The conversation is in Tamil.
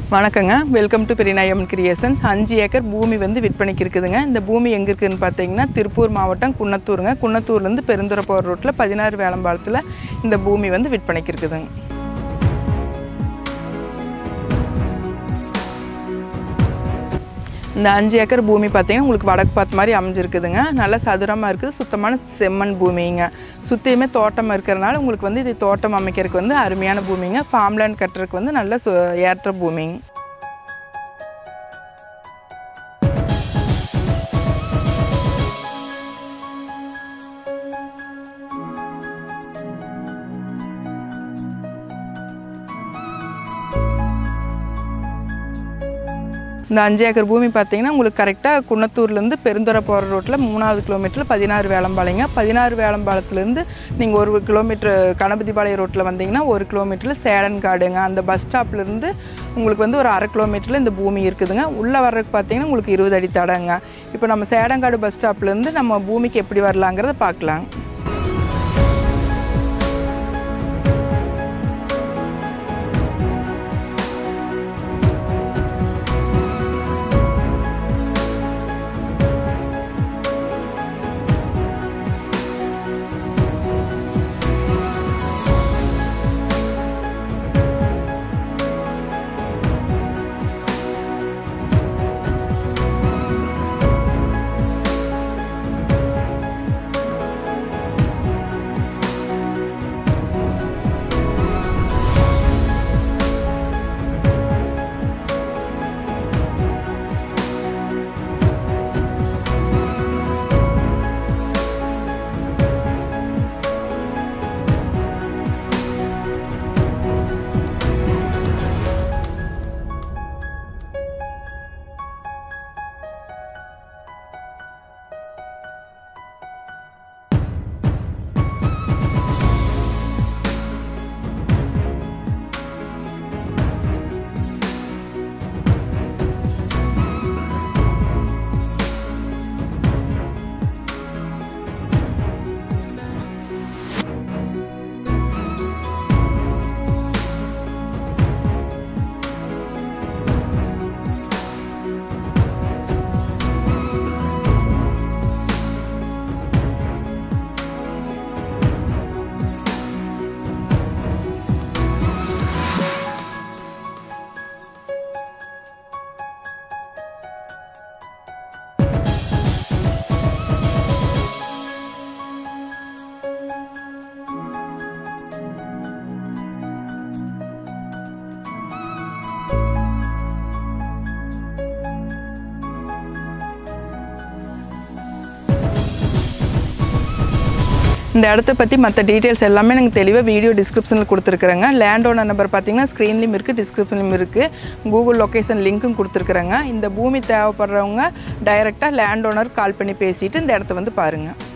வணக்கங்க வெல்கம் டு பெரியநாயம் கிரியேஷன்ஸ் அஞ்சு ஏக்கர் பூமி வந்து விற்பனைக்கு இருக்குதுங்க இந்த பூமி எங்கே இருக்குதுன்னு பார்த்தீங்கன்னா திருப்பூர் மாவட்டம் குன்னத்தூருங்க குன்னத்தூர்லேருந்து பெருந்துறை போகிற ரோட்டில் பதினாறு வேலம்பாளத்தில் இந்த பூமி வந்து விற்பனைக்கு இருக்குதுங்க இந்த அஞ்சு ஏக்கர் பூமி பார்த்தீங்கன்னா உங்களுக்கு வடக்கு பார்த்த மாதிரி அமைஞ்சிருக்குதுங்க நல்லா சதுரமாக இருக்குது சுத்தமான செம்மண் பூமிங்க சுற்றியுமே தோட்டம் இருக்கிறனால உங்களுக்கு வந்து இது தோட்டம் அமைக்கிறதுக்கு வந்து அருமையான பூமிங்க ஃபார்ம்லேண்ட் கட்டுறதுக்கு வந்து நல்ல சு ஏற்ற பூமிங்க இந்த அஞ்சு ஏக்கர் பூமி பார்த்தீங்கன்னா உங்களுக்கு கரெக்டாக குன்னத்தூர்லேருந்து பெருந்துறை போகிற ரோட்டில் மூணாவது கிலோமீட்டரில் பதினாறு வேலம்பாளையங்க பதினாறு வேலம்பாளத்துலேருந்து நீங்கள் ஒரு கிலோமீட்டர் கணபதிபாளையம் ரோட்டில் வந்தீங்கன்னா ஒரு கிலோமீட்டரில் சேடன் காடுங்க அந்த பஸ் ஸ்டாப்லேருந்து உங்களுக்கு வந்து ஒரு அரை கிலோமீட்டரில் இந்த பூமி இருக்குதுங்க உள்ளே வர்றதுக்கு பார்த்தீங்கன்னா உங்களுக்கு இருபது அடி தடங்க இப்போ நம்ம சேடங்காடு பஸ் ஸ்டாப்லேருந்து நம்ம பூமிக்கு எப்படி வரலாங்கிறத பார்க்கலாம் இந்த இடத்த பற்றி மற்ற டீட்டெயில்ஸ் எல்லாமே நாங்கள் தெளிவாக வீடியோ டிஸ்கிரிப்ஷனில் கொடுத்துருக்குறேங்க லேண்ட் ஓனர் நம்பர் பார்த்தீங்கன்னா ஸ்க்ரீன்லேயும் இருக்குது டிஸ்கிரிப்ஷன்லையும் இருக்குது கூகுள் லொக்கேஷன் லிங்க்கும் கொடுத்துருக்குறேங்க இந்த பூமி தேவைப்படுறவங்க டைரெக்டாக லேண்ட் ஓனர் கால் பண்ணி பேசிவிட்டு இந்த இடத்த வந்து பாருங்கள்